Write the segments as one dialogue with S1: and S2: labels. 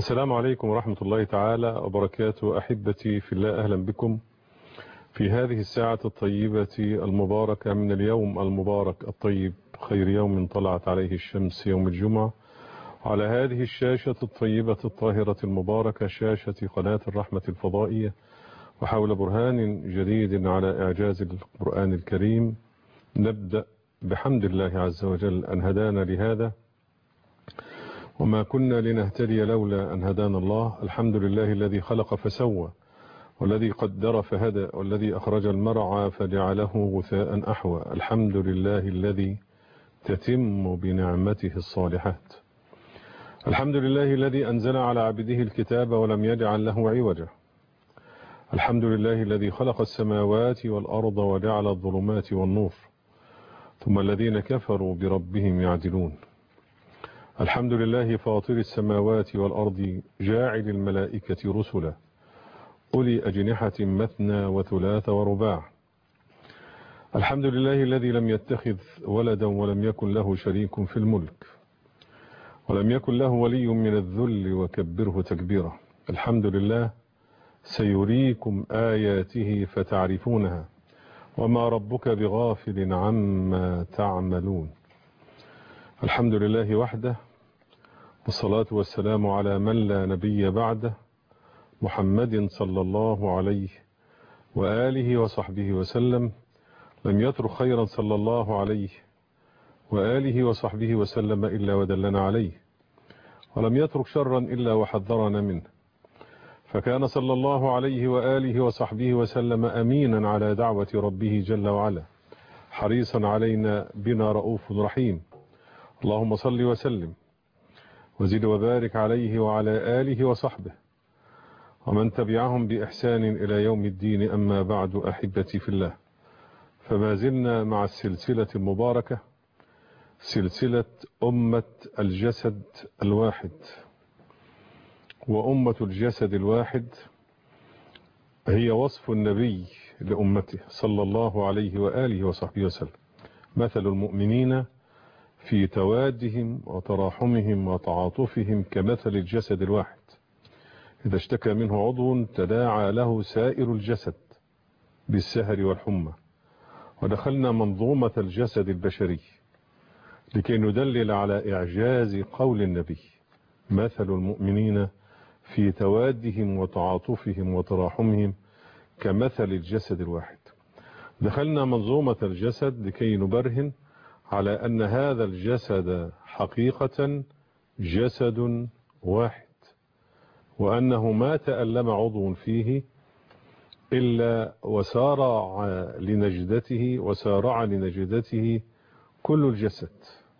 S1: السلام عليكم ورحمة الله تعالى وبركاته أحبتي في الله أهلا بكم في هذه الساعة الطيبة المباركة من اليوم المبارك الطيب خير يوم طلعت عليه الشمس يوم الجمعة على هذه الشاشة الطيبة الطاهرة المباركة شاشة قناة الرحمة الفضائية وحول برهان جديد على إعجاز القرآن الكريم نبدأ بحمد الله عز وجل أن هدانا لهذا وما كنا لنهتدي لولا أن هدانا الله الحمد لله الذي خلق فسوى والذي قدر فهدى والذي أخرج المرعى فجعله غثاء أحوى الحمد لله الذي تتم بنعمته الصالحات الحمد لله الذي أنزل على عبده الكتاب ولم يجعل له عوجا الحمد لله الذي خلق السماوات والأرض وجعل الظلمات والنور ثم الذين كفروا بربهم يعدلون الحمد لله فاطر السماوات والأرض جاعل الملائكة رسلا أولي أجنحة مثنى وثلاث ورباع الحمد لله الذي لم يتخذ ولدا ولم يكن له شريك في الملك ولم يكن له ولي من الذل وكبره تكبيرا الحمد لله سيريكم آياته فتعرفونها وما ربك بغافل عما تعملون الحمد لله وحده والصلاة والسلام على من لا نبي بعده محمد صلى الله عليه وآله وصحبه وسلم لم يترك خيرا صلى الله عليه وآله وصحبه وسلم إلا ودلنا عليه ولم يترك شرا إلا وحذرنا منه فكان صلى الله عليه وآله وصحبه وسلم أمينا على دعوة ربه جل وعلا حريصا علينا بنا رؤوف رحيم اللهم صل وسلم وزد وبارك عليه وعلى آله وصحبه ومن تبعهم بإحسان إلى يوم الدين أما بعد أحبتي في الله فما زلنا مع السلسلة المباركة سلسلة أمة الجسد الواحد وأمة الجسد الواحد هي وصف النبي لأمته صلى الله عليه وآله وصحبه وسلم مثل المؤمنين في توادهم وتراحمهم وتعاطفهم كمثل الجسد الواحد إذا اشتكى منه عضو تداعى له سائر الجسد بالسهر والحمى ودخلنا منظومة الجسد البشري لكي ندلل على إعجاز قول النبي مثل المؤمنين في توادهم وتعاطفهم وتراحمهم كمثل الجسد الواحد دخلنا منظومة الجسد لكي نبرهن على أن هذا الجسد حقيقة جسد واحد وأنه ما تألم عضو فيه إلا وسارع لنجدته وسارع لنجدته كل الجسد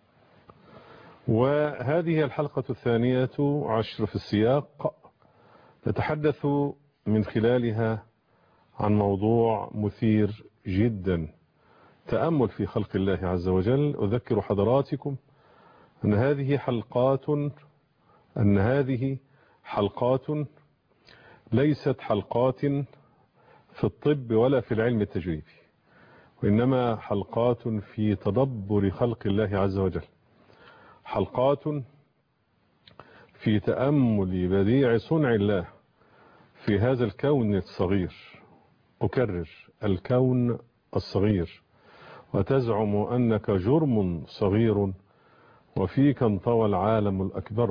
S1: وهذه الحلقة الثانية عشر في السياق نتحدث من خلالها عن موضوع مثير جدا تأمل في خلق الله عز وجل أذكر حضراتكم أن هذه حلقات أن هذه حلقات ليست حلقات في الطب ولا في العلم التجريبي وإنما حلقات في تدبر خلق الله عز وجل حلقات في تأمل بديع صنع الله في هذا الكون الصغير أكرر الكون الصغير وتزعم أنك جرم صغير وفيك انطوى العالم الأكبر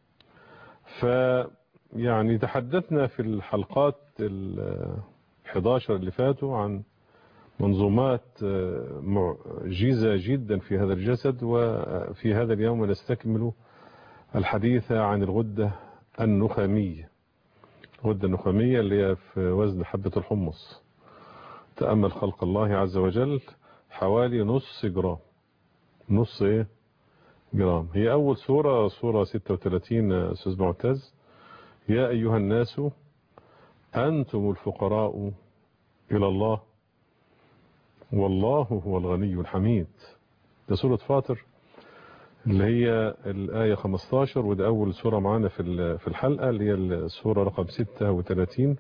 S1: فيعني تحدثنا في الحلقات الحداشر اللي فاتوا عن منظومات معجزة جدا في هذا الجسد وفي هذا اليوم نستكمل الحديث عن الغدة النخامية الغدة النخامية اللي هي في وزن حبة الحمص تأمل خلق الله عز وجل حوالي نص جرام نص ايه جرام هي اول سورة سورة 36 استاذ معتز يا ايها الناس انتم الفقراء الى الله والله هو الغني الحميد ده سورة فاطر اللي هي الآية 15 وده أول سورة معانا في في الحلقة اللي هي السورة رقم 36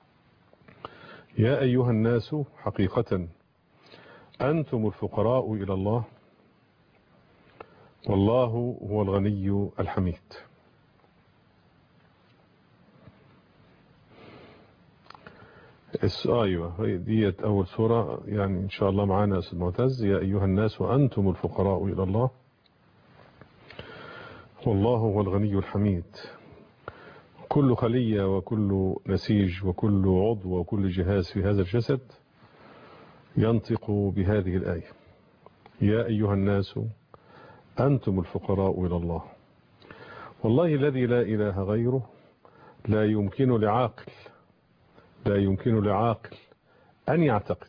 S1: يا أيها الناس حقيقة أنتم الفقراء إلى الله والله هو الغني الحميد الس- ايوه هي ديت اول سوره يعني ان شاء الله معانا يا استاذ معتز يا ايها الناس وانتم الفقراء الى الله والله هو الغني الحميد كل خليه وكل نسيج وكل عضو وكل جهاز في هذا الجسد ينطق بهذه الايه يا ايها الناس انتم الفقراء الى الله والله الذي لا اله غيره لا يمكن لعاقل لا يمكن لعاقل أن يعتقد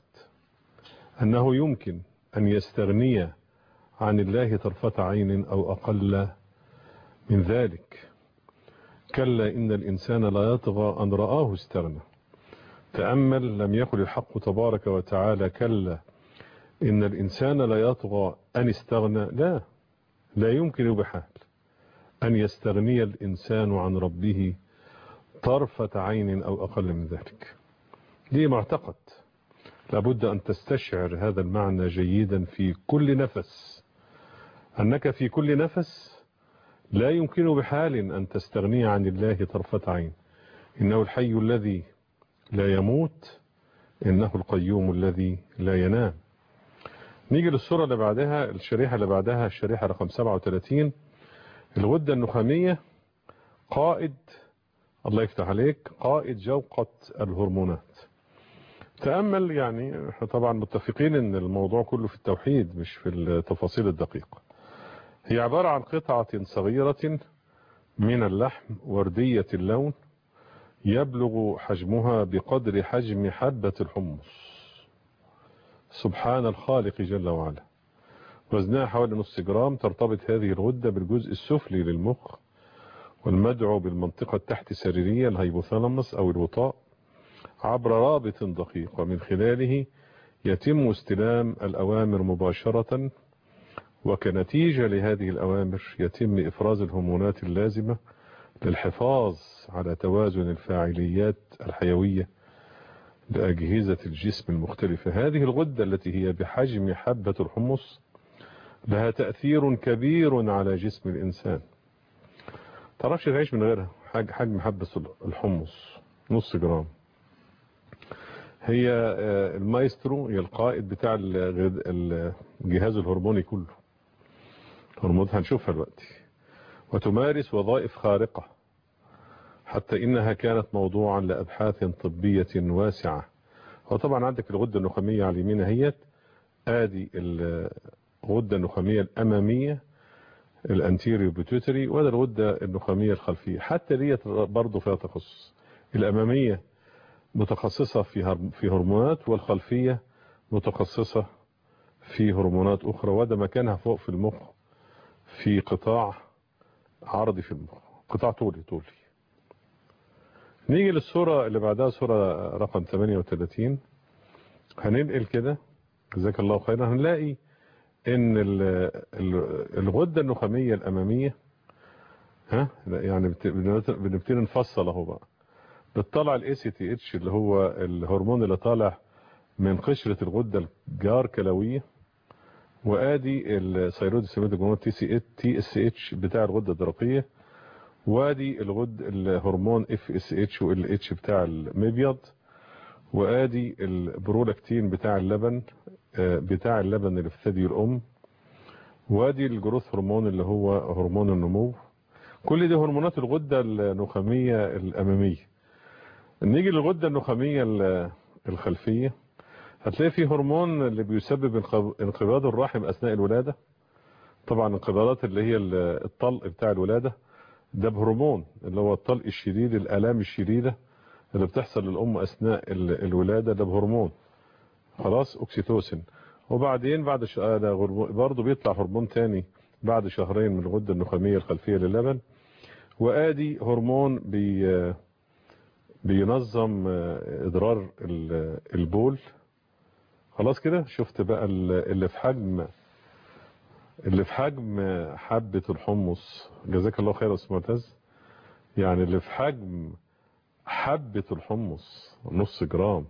S1: أنه يمكن أن يستغني عن الله طرفة عين أو أقل من ذلك كلا إن الإنسان لا يطغى أن رآه استغنى تأمل لم يقل الحق تبارك وتعالى كلا إن الإنسان لا يطغى أن استغنى لا لا يمكن بحال أن يستغني الإنسان عن ربه طرفة عين أو أقل من ذلك دي معتقد لابد أن تستشعر هذا المعنى جيدا في كل نفس أنك في كل نفس لا يمكن بحال أن تستغني عن الله طرفة عين إنه الحي الذي لا يموت إنه القيوم الذي لا ينام نيجي للصورة اللي بعدها الشريحة اللي بعدها الشريحة رقم 37 الغدة النخامية قائد الله يفتح عليك قائد جوقة الهرمونات تأمل يعني احنا طبعا متفقين ان الموضوع كله في التوحيد مش في التفاصيل الدقيقة هي عبارة عن قطعة صغيرة من اللحم وردية اللون يبلغ حجمها بقدر حجم حبة الحمص سبحان الخالق جل وعلا وزنها حوالي نص جرام ترتبط هذه الغدة بالجزء السفلي للمخ والمدعو بالمنطقة التحت سريرية الهيبوثالاموس أو الوطاء عبر رابط دقيق ومن خلاله يتم استلام الأوامر مباشرة وكنتيجة لهذه الأوامر يتم إفراز الهرمونات اللازمة للحفاظ على توازن الفاعليات الحيوية لأجهزة الجسم المختلفة هذه الغدة التي هي بحجم حبة الحمص لها تأثير كبير على جسم الإنسان تعرفش تعيش من غيرها حجم حبة الحمص نص جرام هي المايسترو هي القائد بتاع الجهاز الهرموني كله هرمونات هنشوفها دلوقتي وتمارس وظائف خارقة حتى إنها كانت موضوعا لأبحاث طبية واسعة وطبعا عندك الغدة النخامية على اليمين اهيت ادي الغدة النخامية الأمامية الانتيريو بيتوتري وده الغدة النخامية الخلفية حتى ديت برضه فيها تخصص الأمامية متخصصة في في هرمونات والخلفية متخصصة في هرمونات أخرى وده مكانها فوق في المخ في قطاع عرضي في المخ قطاع طولي طولي نيجي للصورة اللي بعدها صورة رقم 38 هننقل كده جزاك الله خيرا هنلاقي ان الغدة النخامية الامامية ها يعني بنبتدي نفصل اهو بقى بتطلع الاي سي تي اتش اللي هو الهرمون اللي طالع من قشرة الغدة الجار كلوية وادي الثيرويد سيميتيك هرمون تي سي تي اس اتش بتاع الغدة الدرقية وادي الغد الهرمون اف اس اتش وال اتش بتاع المبيض وادي البرولاكتين بتاع اللبن بتاع اللبن اللي في ثدي الام وادي الجروث هرمون اللي هو هرمون النمو كل دي هرمونات الغدة النخامية الامامية نيجي للغدة النخامية الخلفية هتلاقي في هرمون اللي بيسبب انقباض الرحم اثناء الولادة طبعا انقباضات اللي هي الطلق بتاع الولادة ده بهرمون اللي هو الطلق الشديد الالام الشديدة اللي بتحصل للام اثناء الولادة ده بهرمون خلاص اوكسيتوسين وبعدين بعد ش... برضه بيطلع هرمون تاني بعد شهرين من الغدة النخامية الخلفية للبن وادي هرمون بي بينظم اضرار البول خلاص كده شفت بقى اللي في حجم اللي في حجم حبة الحمص جزاك الله خير يا استاذ معتز يعني اللي في حجم حبة الحمص نص جرام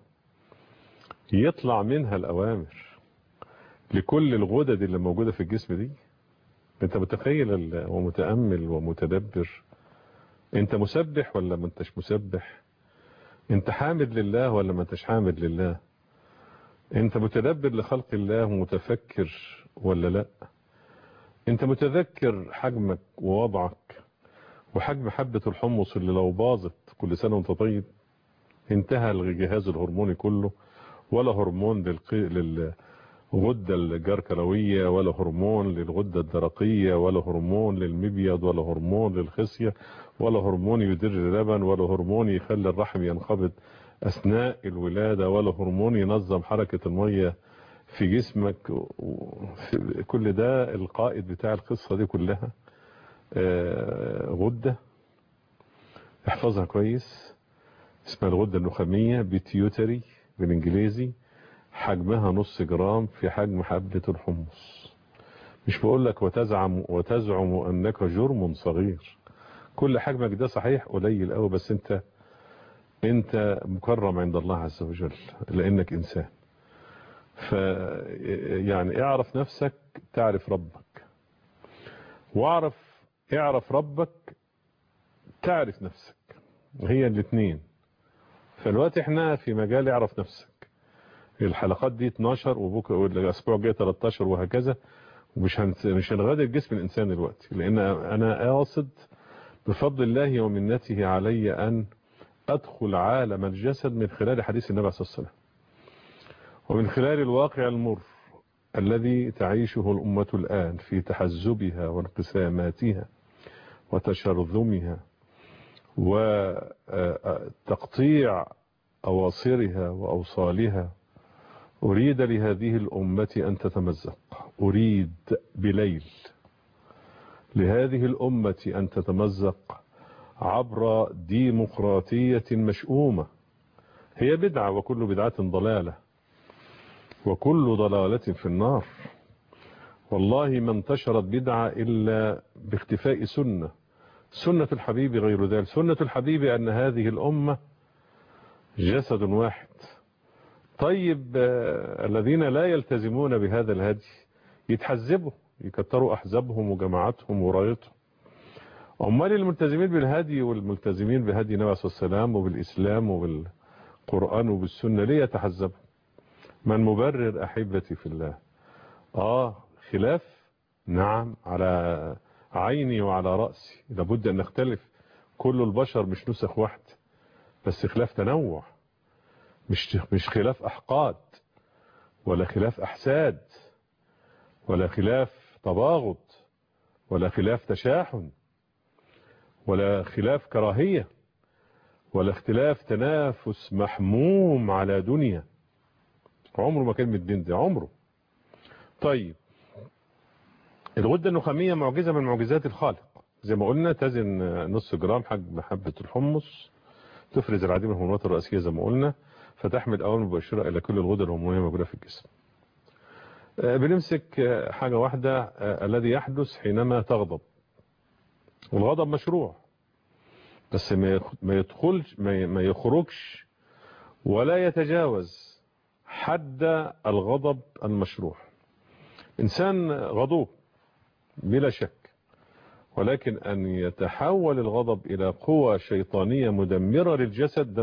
S1: يطلع منها الأوامر لكل الغدد اللي موجودة في الجسم دي انت متخيل ومتأمل ومتدبر انت مسبح ولا ما انتش مسبح انت حامد لله ولا ما انتش حامد لله انت متدبر لخلق الله ومتفكر ولا لا انت متذكر حجمك ووضعك وحجم حبة الحمص اللي لو باظت كل سنة وانت طيب انتهى الجهاز الهرموني كله ولا هرمون للقي... للغدة الجركلوية ولا هرمون للغدة الدرقية ولا هرمون للمبيض ولا هرمون للخصية ولا هرمون يدر اللبن ولا هرمون يخلي الرحم ينقبض أثناء الولادة ولا هرمون ينظم حركة المية في جسمك كل ده القائد بتاع القصة دي كلها غدة احفظها كويس اسمها الغدة النخامية بيتيوتري بالانجليزي حجمها نص جرام في حجم حبة الحمص مش بقول لك وتزعم وتزعم انك جرم صغير كل حجمك ده صحيح قليل قوي بس انت انت مكرم عند الله عز وجل لانك انسان ف يعني اعرف نفسك تعرف ربك واعرف اعرف ربك تعرف نفسك هي الاثنين فالوقت احنا في مجال اعرف نفسك الحلقات دي 12 وبكره والاسبوع الجاي 13 وهكذا ومش مش هنغادر جسم الانسان دلوقتي لان انا قاصد بفضل الله ومنته علي ان ادخل عالم الجسد من خلال حديث النبي صلى الله عليه وسلم ومن خلال الواقع المر الذي تعيشه الأمة الآن في تحزبها وانقساماتها وتشرذمها وتقطيع أواصرها وأوصالها أريد لهذه الأمة أن تتمزق أريد بليل لهذه الأمة أن تتمزق عبر ديمقراطية مشؤومة هي بدعة وكل بدعة ضلالة وكل ضلالة في النار والله ما انتشرت بدعة إلا باختفاء سنة سنة الحبيب غير ذلك سنة الحبيب أن هذه الأمة جسد واحد طيب الذين لا يلتزمون بهذا الهدي يتحزبوا يكتروا أحزابهم وجماعاتهم ورايتهم أمال الملتزمين بالهدي والملتزمين بهدي النبي صلى الله عليه وسلم وبالإسلام وبالقرآن وبالسنة ليه يتحزبوا من مبرر أحبتي في الله آه خلاف نعم على عيني وعلى رأسي لابد أن نختلف كل البشر مش نسخ واحد بس خلاف تنوع مش مش خلاف أحقاد ولا خلاف أحساد ولا خلاف تباغض ولا خلاف تشاحن ولا خلاف كراهية ولا اختلاف تنافس محموم على دنيا عمره ما كان من الدين ده عمره طيب الغدة النخامية معجزة من معجزات الخالق زي ما قلنا تزن نص جرام حجم حبة الحمص تفرز العديد من الهرمونات الرئيسية زي ما قلنا فتحمل أوامر مباشرة إلى كل الغدة الهرمونية موجودة في الجسم بنمسك حاجة واحدة الذي يحدث حينما تغضب والغضب مشروع بس ما يدخلش ما يخرجش ولا يتجاوز حد الغضب المشروع إنسان غضوب بلا شك ولكن أن يتحول الغضب إلى قوة شيطانية مدمرة للجسد ده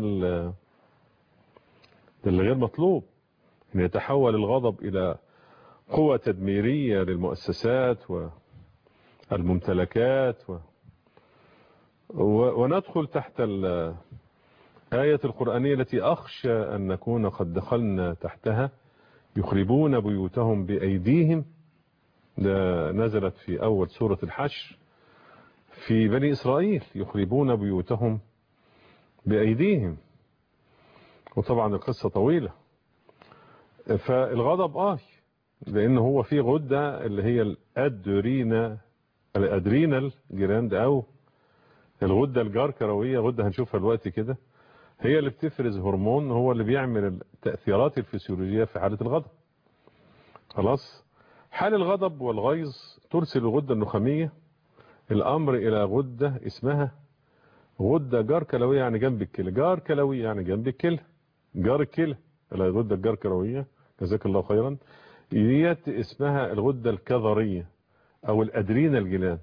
S1: اللي غير مطلوب أن يتحول الغضب إلى قوة تدميرية للمؤسسات والممتلكات و... و... وندخل تحت الآية القرآنية التي أخشى أن نكون قد دخلنا تحتها يخربون بيوتهم بأيديهم ده نزلت في أول سورة الحشر في بني إسرائيل يخربون بيوتهم بأيديهم وطبعا القصة طويلة فالغضب آه لأن هو في غدة اللي هي الأدرينا الأدرينال جراند أو الغدة الجاركروية غدة هنشوفها الوقت كده هي اللي بتفرز هرمون هو اللي بيعمل التأثيرات الفسيولوجية في حالة الغضب خلاص حال الغضب والغيظ ترسل الغدة النخامية الأمر إلى غدة اسمها غدة جار كلوية يعني جنب الكلى جار كلوية يعني جنب الكلى جار الكلى الغدة الجار كلوية جزاك الله خيرا ديت اسمها الغدة الكظرية أو الأدرينال جلاند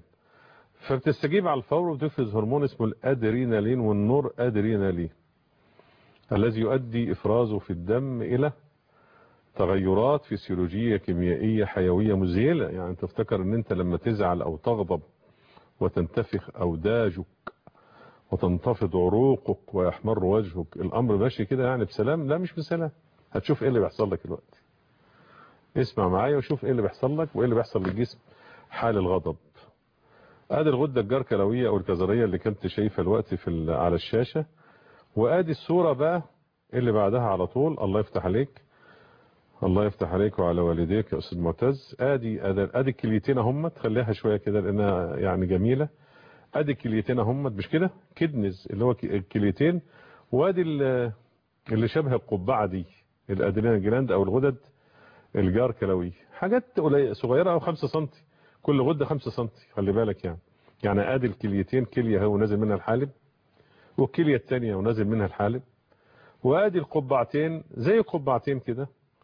S1: فبتستجيب على الفور وتفرز هرمون اسمه الأدرينالين والنور أدرينالين الذي يؤدي إفرازه في الدم إلى تغيرات فسيولوجية كيميائية حيوية مذهلة يعني تفتكر ان انت لما تزعل او تغضب وتنتفخ اوداجك وتنتفض عروقك ويحمر وجهك الامر ماشي كده يعني بسلام لا مش بسلام هتشوف ايه اللي بيحصل لك دلوقتي اسمع معايا وشوف ايه اللي بيحصل لك وايه اللي بيحصل للجسم حال الغضب ادي الغدة الجركلوية او الكظرية اللي كنت شايفها الوقت في على الشاشة وادي الصورة بقى اللي بعدها على طول الله يفتح عليك الله يفتح عليك وعلى والديك يا استاذ معتز ادي ادي الكليتين اهم تخليها شويه كده لانها يعني جميله ادي الكليتين اهم مش كده كدنز اللي هو الكليتين وادي اللي شبه القبعه دي الادرينال جلاند او الغدد الجاركلويه حاجات صغيره او 5 سم كل غده 5 سم خلي بالك يعني يعني ادي الكليتين كليه هو نازل منها الحالب والكليه الثانيه ونازل منها الحالب وادي القبعتين زي قبعتين كده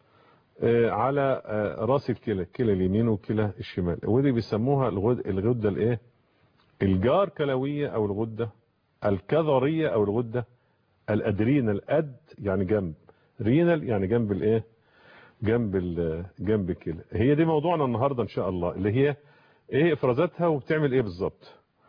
S1: على راس الكلى كلى اليمين وكلى الشمال ودي بيسموها الغد الغده الايه الجار كلويه او الغده الكظريه او الغده الادرينال اد يعني جنب رينال يعني جنب الايه جنب جنب الكلى هي دي موضوعنا النهارده ان شاء الله اللي هي ايه افرازاتها وبتعمل ايه بالظبط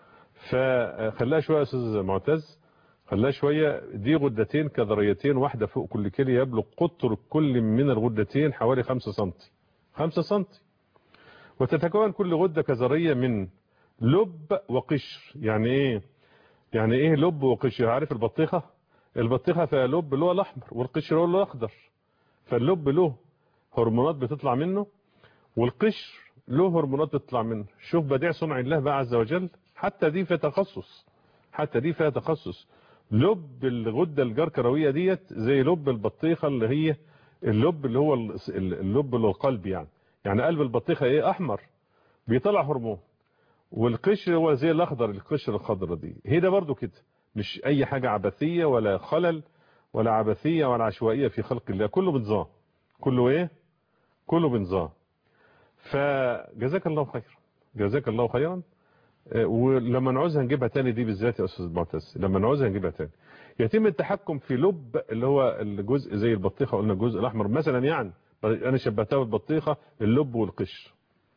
S1: فخليها شويه يا استاذ معتز خلاها شوية دي غدتين كظريتين واحدة فوق كل كلية يبلغ قطر كل من الغدتين حوالي 5 سم 5 سم وتتكون كل غدة كظرية من لب وقشر يعني ايه يعني ايه لب وقشر عارف البطيخة البطيخة فيها لب اللي هو الاحمر والقشر هو الاخضر فاللب له هرمونات بتطلع منه والقشر له هرمونات بتطلع منه شوف بديع صنع الله بقى عز وجل حتى دي فيها تخصص حتى دي فيها تخصص لب الغده الجركرويه ديت زي لب البطيخه اللي هي اللب اللي هو اللب اللي هو القلب يعني يعني قلب البطيخه ايه احمر بيطلع هرمون والقشر هو زي الاخضر القشر الخضراء دي هي ده برضو كده مش اي حاجه عبثيه ولا خلل ولا عبثيه ولا عشوائيه في خلق الله كله بنظام كله ايه كله بنظام فجزاك الله خير جزاك الله خيرا ولما نعوزها نجيبها تاني دي بالذات يا استاذ معتز لما نعوزها نجيبها تاني يتم التحكم في لب اللي هو الجزء زي البطيخه قلنا الجزء الاحمر مثلا يعني انا شبهتها بالبطيخه اللب والقشر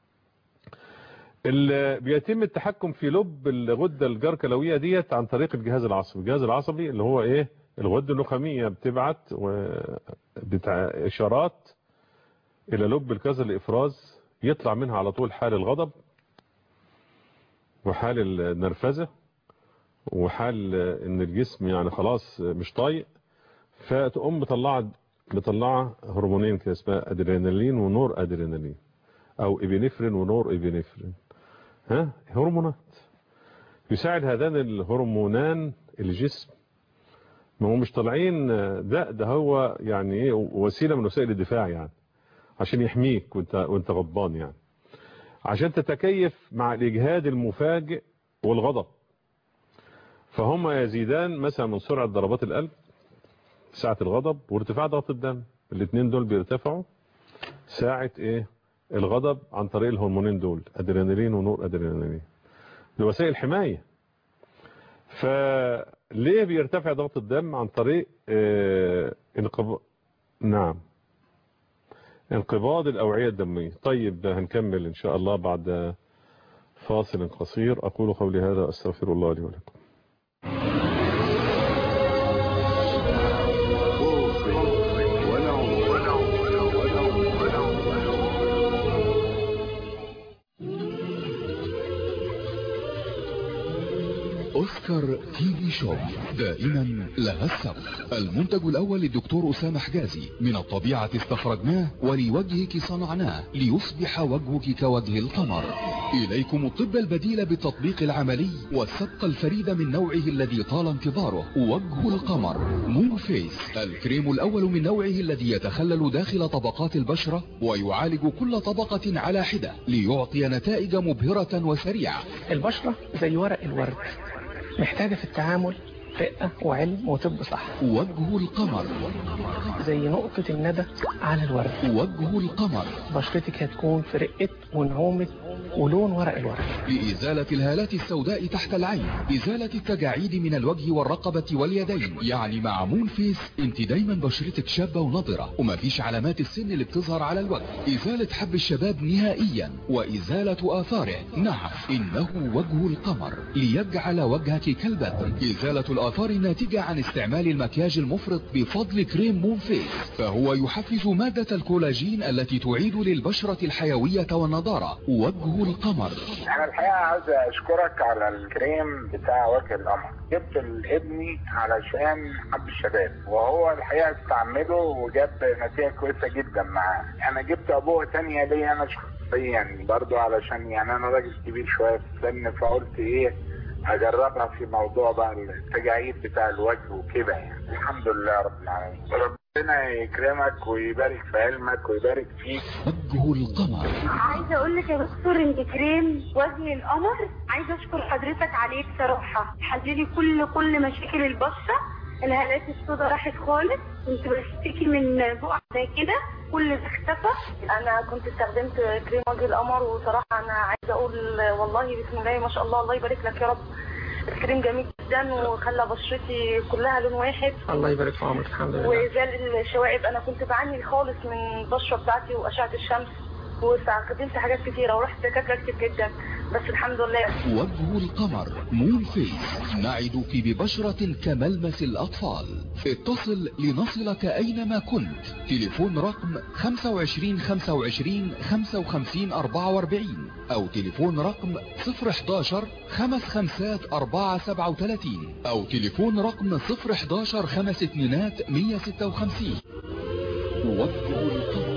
S1: اللي بيتم التحكم في لب الغده الجركلويه ديت عن طريق الجهاز العصبي الجهاز العصبي اللي هو ايه الغده النخاميه بتبعت بتاع اشارات الى لب الكظر لافراز يطلع منها على طول حال الغضب وحال النرفزة وحال ان الجسم يعني خلاص مش طايق فتقوم مطلعه مطلعه هرمونين كده اسمها ادرينالين ونور ادرينالين او ابنفرين ونور ابنفرين ها هرمونات يساعد هذان الهرمونان الجسم ما هو مش طالعين ده ده هو يعني ايه وسيله من وسائل الدفاع يعني عشان يحميك وانت وانت غضبان يعني عشان تتكيف مع الإجهاد المفاجئ والغضب فهم يزيدان مثلا من سرعة ضربات القلب ساعة الغضب وارتفاع ضغط الدم الاثنين دول بيرتفعوا ساعة ايه الغضب عن طريق الهرمونين دول ادرينالين ونور ادرينالين لوسائل حماية فليه بيرتفع ضغط الدم عن طريق اه انقباض نعم انقباض الأوعية الدمية طيب هنكمل إن شاء الله بعد فاصل قصير أقول قولي هذا أستغفر الله لي ولكم
S2: أوسكار تي في شوب دائما لها السبق المنتج الأول للدكتور أسامة حجازي من الطبيعة استخرجناه ولوجهك صنعناه ليصبح وجهك كوجه القمر إليكم الطب البديل بالتطبيق العملي والسبق الفريد من نوعه الذي طال انتظاره وجه القمر مون فيس الكريم الأول من نوعه الذي يتخلل داخل طبقات البشرة ويعالج كل طبقة على حدة ليعطي نتائج مبهرة وسريعة
S3: البشرة زي ورق الورد محتاجة في التعامل رقة وعلم وطب صح
S2: وجه القمر
S3: زي نقطة الندى على الورد
S2: وجه القمر
S3: بشرتك هتكون في رقة ونعومة ولون ورق الورد
S2: لإزالة الهالات السوداء تحت العين إزالة التجاعيد من الوجه والرقبة واليدين يعني مع مون فيس انت دايما بشرتك شابة ونضرة ومفيش علامات السن اللي بتظهر على الوجه إزالة حب الشباب نهائيا وإزالة آثاره نعم إنه وجه القمر ليجعل وجهك كالبدر إزالة الآثار الناتجة عن استعمال المكياج المفرط بفضل كريم مون فيس فهو يحفز مادة الكولاجين التي تعيد للبشرة الحيوية والنضارة وجه القمر
S4: انا الحقيقه عايز اشكرك على الكريم بتاع وجه القمر جبت لابني علشان حب الشباب وهو الحقيقه استعمله وجاب نتيجه كويسه جدا معاه انا جبت ابوه تانية ليا انا شخصيا برضو علشان يعني انا راجل كبير شويه في السن فقلت ايه اجربها في موضوع بقى التجاعيد بتاع الوجه وكده يعني الحمد لله رب العالمين ربنا يكرمك ويبارك في علمك ويبارك فيك
S2: وجه القمر
S5: عايزه اقول لك يا دكتور انت كريم وجه القمر عايزه اشكر حضرتك عليه بصراحه حللي كل كل مشاكل البشره الهالات السوداء راحت خالص كنت بشتكي من بقع زي كده كل ده اختفى انا كنت استخدمت كريم وجه القمر وصراحه انا عايزه اقول والله بسم الله ما شاء الله الله يبارك لك يا رب الكريم جميل جدا وخلى بشرتي كلها لون واحد
S3: الله يبارك في عمرك الحمد لله
S5: وزال الشوائب انا كنت بعاني خالص من البشره بتاعتي واشعه الشمس واستخدمت حاجات كتيره ورحت دكاتره كتير جدا بس الحمد لله
S2: وجه القمر مون فيس نعدك ببشرة كملمس الأطفال اتصل لنصلك أينما كنت تليفون رقم 25 25 55 44 أو تليفون رقم 011 خمس خمسات 4 37 أو تليفون رقم 011 خمس اتنينات 156 وجه القمر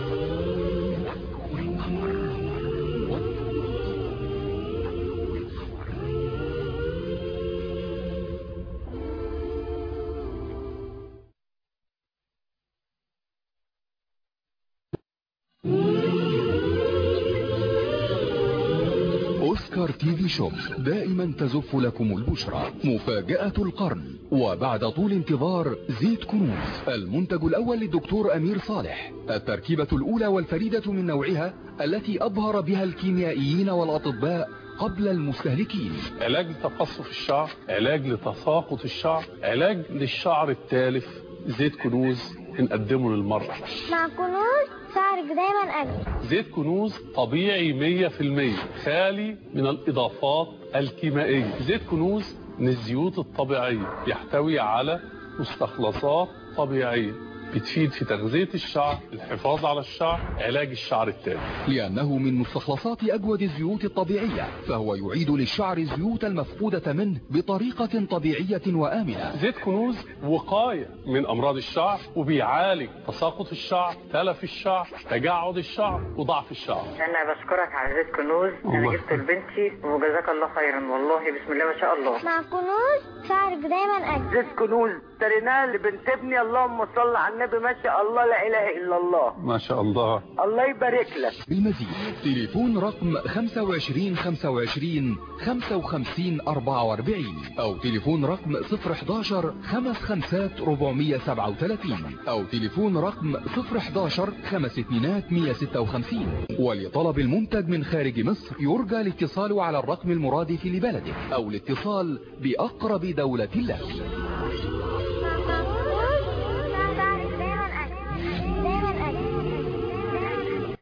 S2: أوسكار تي في شوب دائما تزف لكم البشرى مفاجأة القرن وبعد طول انتظار زيت كنوز المنتج الأول للدكتور أمير صالح التركيبة الأولى والفريدة من نوعها التي أبهر بها الكيميائيين والأطباء قبل المستهلكين
S6: علاج لتقصف الشعر علاج لتساقط الشعر علاج للشعر التالف زيت كنوز بنقدمه للمرأة
S7: مع كنوز شعرك دايما أجمل
S6: زيت كنوز طبيعي 100% خالي من الإضافات الكيميائية زيت كنوز من الزيوت الطبيعية يحتوي على مستخلصات طبيعية بتفيد في تغذية الشعر الحفاظ على الشعر علاج الشعر التالف
S2: لأنه من مستخلصات أجود الزيوت الطبيعية فهو يعيد للشعر الزيوت المفقودة منه بطريقة طبيعية وآمنة
S6: زيت كنوز وقاية من أمراض الشعر وبيعالج تساقط الشعر تلف الشعر تجعد الشعر وضعف الشعر
S8: انا بشكرك على زيت كنوز
S6: الله.
S8: انا جبته لبنتي وجزاك الله خيرا والله بسم الله ما شاء الله
S7: مع كنوز شعرك دايما أجمل
S8: زيت كنوز اشتريناه لبنت ابني اللهم صل على النبي ما شاء الله لا اله الا الله
S6: ما شاء الله
S8: الله يبارك لك
S2: بالمزيد تليفون رقم 25 25 55 44 أو تليفون رقم 011 خمس خمسات 437 أو تليفون رقم 011 خمس اتنينات 156 ولطلب المنتج من خارج مصر يرجى الاتصال على الرقم المرادف لبلده أو الاتصال بأقرب دولة له
S7: مع كنوز شعرك دايما أجمل دايما أجمل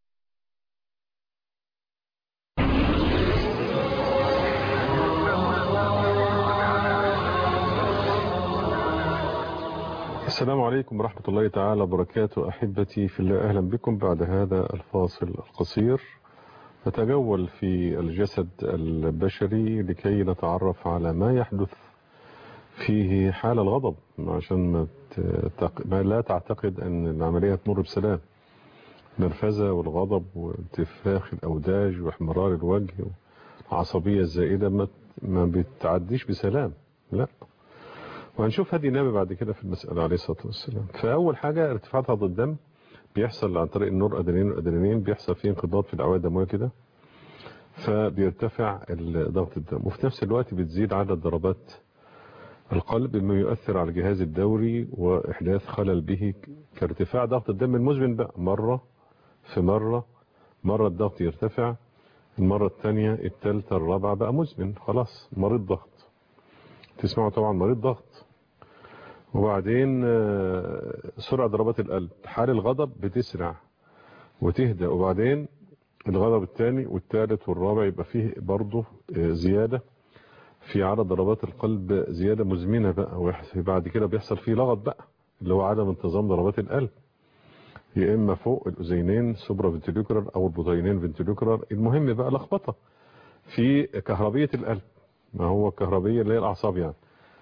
S1: السلام عليكم ورحمة الله تعالى وبركاته أحبتي في الله أهلا بكم بعد هذا الفاصل القصير نتجول في الجسد البشري لكي نتعرف على ما يحدث فيه حال الغضب عشان ما, تق... ما لا تعتقد أن العملية تمر بسلام النرفزة والغضب وانتفاخ الأوداج واحمرار الوجه والعصبية الزائدة ما, ما بتعديش بسلام لا وهنشوف هدي النبي بعد كده في المسألة عليه الصلاة والسلام فأول حاجة ارتفاع ضغط الدم بيحصل عن طريق النور أدرينين والأدرينين بيحصل فيه انقباض في الأوعية الدموية كده فبيرتفع ضغط الدم وفي نفس الوقت بتزيد عدد ضربات القلب انه يؤثر على الجهاز الدوري واحداث خلل به كارتفاع ضغط الدم المزمن بقى مرة في مرة مرة الضغط يرتفع المرة الثانية الثالثة الرابعة بقى مزمن خلاص مريض ضغط تسمعوا طبعا مريض ضغط وبعدين سرعة ضربات القلب حال الغضب بتسرع وتهدى وبعدين الغضب الثاني والثالث والرابع يبقى فيه برضه زيادة في عدد ضربات القلب زيادة مزمنة بقى وبعد كده بيحصل فيه لغط بقى اللي هو عدم انتظام ضربات القلب يا اما فوق الاذينين سوبرا فنتريكولار او البطينين فنتريكولار المهم بقى لخبطه في كهربيه القلب ما هو الكهربيه اللي هي الاعصاب يعني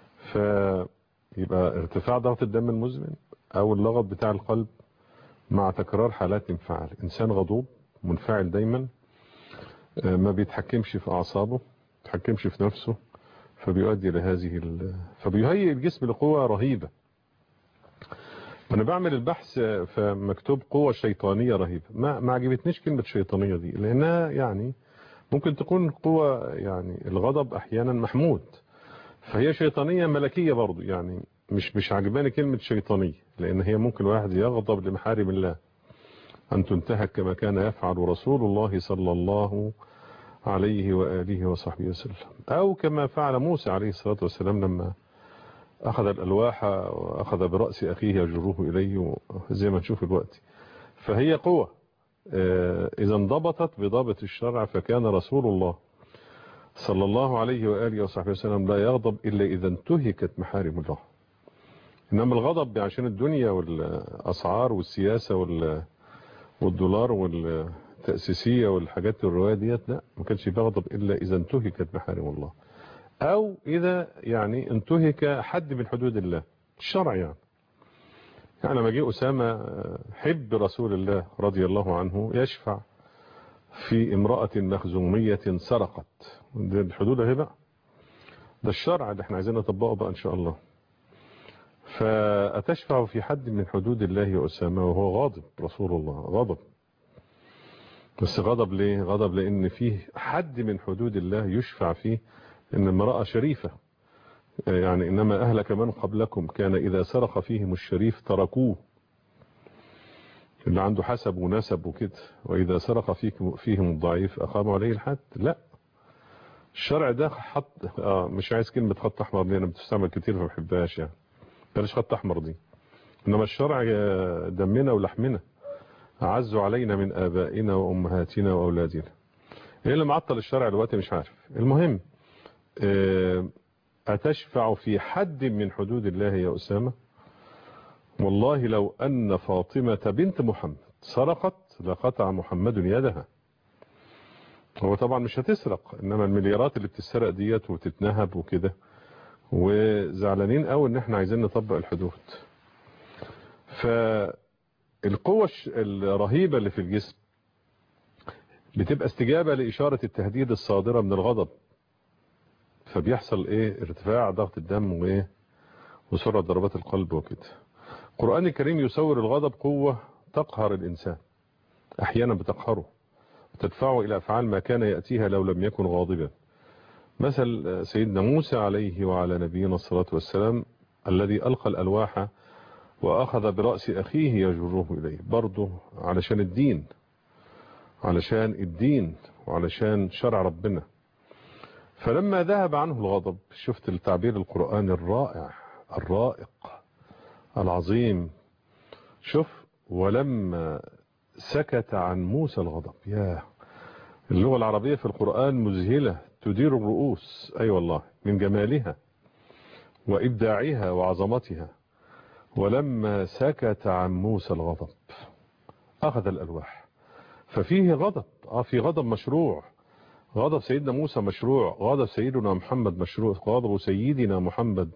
S1: فيبقى ارتفاع ضغط الدم المزمن او اللغط بتاع القلب مع تكرار حالات انفعال انسان غضوب منفعل دايما ما بيتحكمش في اعصابه ما بيتحكمش في نفسه فبيؤدي لهذه ال... فبيهيئ الجسم لقوه رهيبه وانا بعمل البحث فمكتوب قوة شيطانية رهيبة ما ما عجبتنيش كلمة شيطانية دي لانها يعني ممكن تكون قوة يعني الغضب احيانا محمود فهي شيطانية ملكية برضو يعني مش مش عجباني كلمة شيطانية لان هي ممكن واحد يغضب لمحارم الله ان تنتهك كما كان يفعل رسول الله صلى الله عليه وآله وصحبه وسلم او كما فعل موسى عليه الصلاة والسلام لما أخذ الألواح وأخذ برأس أخيه يجره إليه زي ما نشوف الوقت فهي قوة إذا انضبطت بضابط الشرع فكان رسول الله صلى الله عليه وآله وصحبه وسلم لا يغضب إلا إذا انتهكت محارم الله إنما الغضب عشان الدنيا والأسعار والسياسة والدولار والتأسيسية والحاجات الرواية ديت لا ما كانش بيغضب إلا إذا انتهكت محارم الله او اذا يعني انتهك حد من حدود الله الشرع يعني يعني لما جه اسامه حب رسول الله رضي الله عنه يشفع في امراه مخزوميه سرقت ده الحدود اهي بقى ده الشرع اللي احنا عايزين نطبقه بقى ان شاء الله فاتشفع في حد من حدود الله يا اسامه وهو غاضب رسول الله غضب بس غضب ليه غضب لان فيه حد من حدود الله يشفع فيه ان امرأة شريفة يعني انما اهلك من قبلكم كان اذا سرق فيهم الشريف تركوه اللي عنده حسب ونسب وكده واذا سرق فيهم الضعيف اقاموا عليه الحد لا الشرع ده حط آه مش عايز كلمة خط احمر دي انا بتستعمل كتير فما بحبهاش يعني بلاش خط احمر دي انما الشرع دمنا ولحمنا اعز علينا من ابائنا وامهاتنا واولادنا ايه اللي معطل الشرع دلوقتي مش عارف المهم أتشفع في حد من حدود الله يا أسامة والله لو أن فاطمة بنت محمد سرقت لقطع محمد يدها هو طبعا مش هتسرق إنما المليارات اللي بتسرق ديت وتتنهب وكده وزعلانين قوي ان احنا عايزين نطبق الحدود فالقوة الرهيبة اللي في الجسم بتبقى استجابة لإشارة التهديد الصادرة من الغضب فبيحصل ايه ارتفاع ضغط الدم وايه وسرعة ضربات القلب وكده القرآن الكريم يصور الغضب قوة تقهر الإنسان أحيانا بتقهره وتدفعه إلى أفعال ما كان يأتيها لو لم يكن غاضبا مثل سيدنا موسى عليه وعلى نبينا الصلاة والسلام الذي ألقى الألواح وأخذ برأس أخيه يجره إليه برضه علشان الدين علشان الدين وعلشان شرع ربنا فلما ذهب عنه الغضب شفت التعبير القرآني الرائع الرائق العظيم شوف ولما سكت عن موسى الغضب يا اللغة العربية في القرآن مذهلة تدير الرؤوس أي أيوة والله من جمالها وإبداعها وعظمتها ولما سكت عن موسى الغضب أخذ الألواح ففيه غضب آه في غضب مشروع غضب سيدنا موسى مشروع غضب سيدنا محمد مشروع غضب سيدنا محمد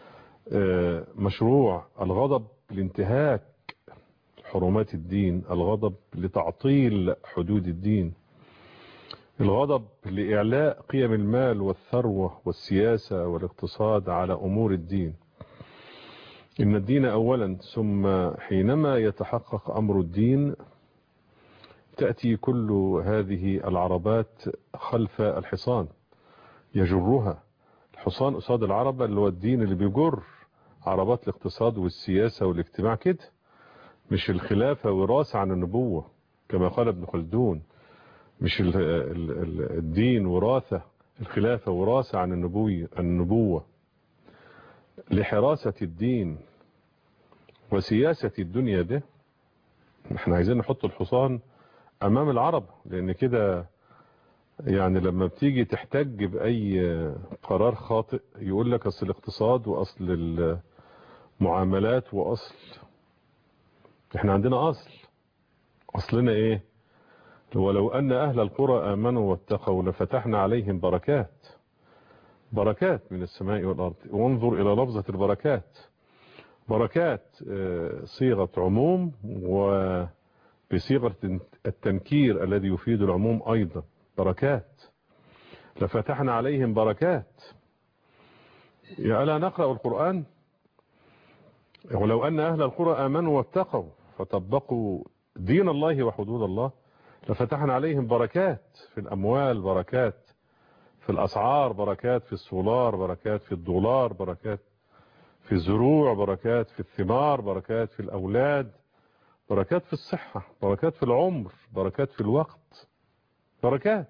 S1: مشروع الغضب لانتهاك حرمات الدين الغضب لتعطيل حدود الدين الغضب لإعلاء قيم المال والثروة والسياسة والاقتصاد على أمور الدين إن الدين أولا ثم حينما يتحقق أمر الدين تأتي كل هذه العربات خلف الحصان يجرها حصان قصاد العربة اللي هو الدين اللي بيجر عربات الاقتصاد والسياسة والاجتماع كده مش الخلافة وراثة عن النبوة كما قال ابن خلدون مش ال ال ال الدين وراثة الخلافة وراثة عن النبوة النبوة لحراسة الدين وسياسة الدنيا ده احنا عايزين نحط الحصان امام العرب لان كده يعني لما بتيجي تحتج باي قرار خاطئ يقول لك اصل الاقتصاد واصل المعاملات واصل احنا عندنا اصل اصلنا ايه ولو ان اهل القرى امنوا واتقوا لفتحنا عليهم بركات بركات من السماء والارض وانظر الى لفظة البركات بركات صيغة عموم وبصيغة التنكير الذي يفيد العموم أيضا بركات لفتحنا عليهم بركات ألا نقرأ القرآن ولو أن أهل القرى آمنوا واتقوا فطبقوا دين الله وحدود الله لفتحنا عليهم بركات في الأموال بركات في الأسعار بركات في السولار بركات في الدولار بركات في الزروع بركات في الثمار بركات في الأولاد بركات في الصحة بركات في العمر بركات في الوقت بركات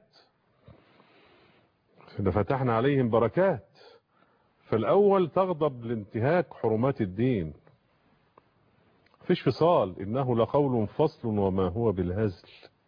S1: فتحنا عليهم بركات فالأول تغضب لانتهاك حرمات الدين فيش فصال إنه لقول فصل وما هو بالهزل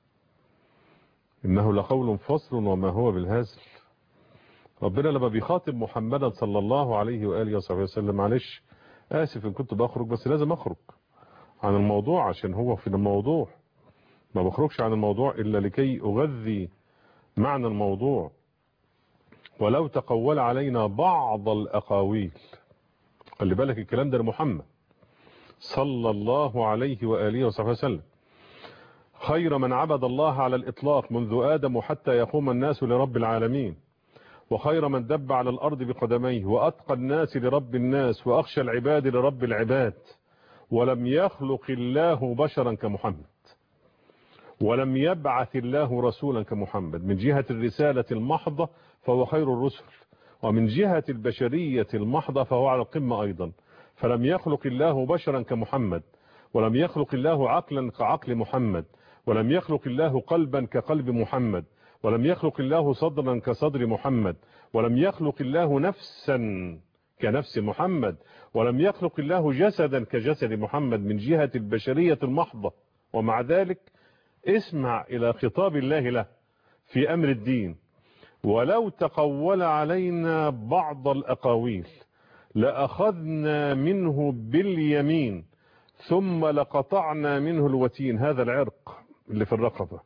S1: إنه لقول فصل وما هو بالهزل ربنا لما بيخاطب محمدا صلى الله عليه وآله وصحبه وسلم معلش آسف إن كنت بخرج بس لازم أخرج عن الموضوع عشان هو في الموضوع ما بخرجش عن الموضوع إلا لكي أغذي معنى الموضوع ولو تقول علينا بعض الأقاويل خلي بالك الكلام ده لمحمد صلى الله عليه وآله وصحبه وسلم خير من عبد الله على الإطلاق منذ آدم حتى يقوم الناس لرب العالمين وخير من دب على الأرض بقدميه وأتقى الناس لرب الناس وأخشى العباد لرب العباد ولم يخلق الله بشرا كمحمد ولم يبعث الله رسولا كمحمد من جهة الرسالة المحضة فهو خير الرسل ومن جهة البشرية المحضة فهو على القمة أيضا فلم يخلق الله بشرا كمحمد ولم يخلق الله عقلا كعقل محمد ولم يخلق الله قلبا كقلب محمد ولم يخلق الله صدرا كصدر محمد ولم يخلق الله نفسا كنفس محمد ولم يخلق الله جسدا كجسد محمد من جهة البشرية المحضة ومع ذلك اسمع إلى خطاب الله له في أمر الدين ولو تقول علينا بعض الأقاويل لأخذنا منه باليمين ثم لقطعنا منه الوتين هذا العرق اللي في الرقبة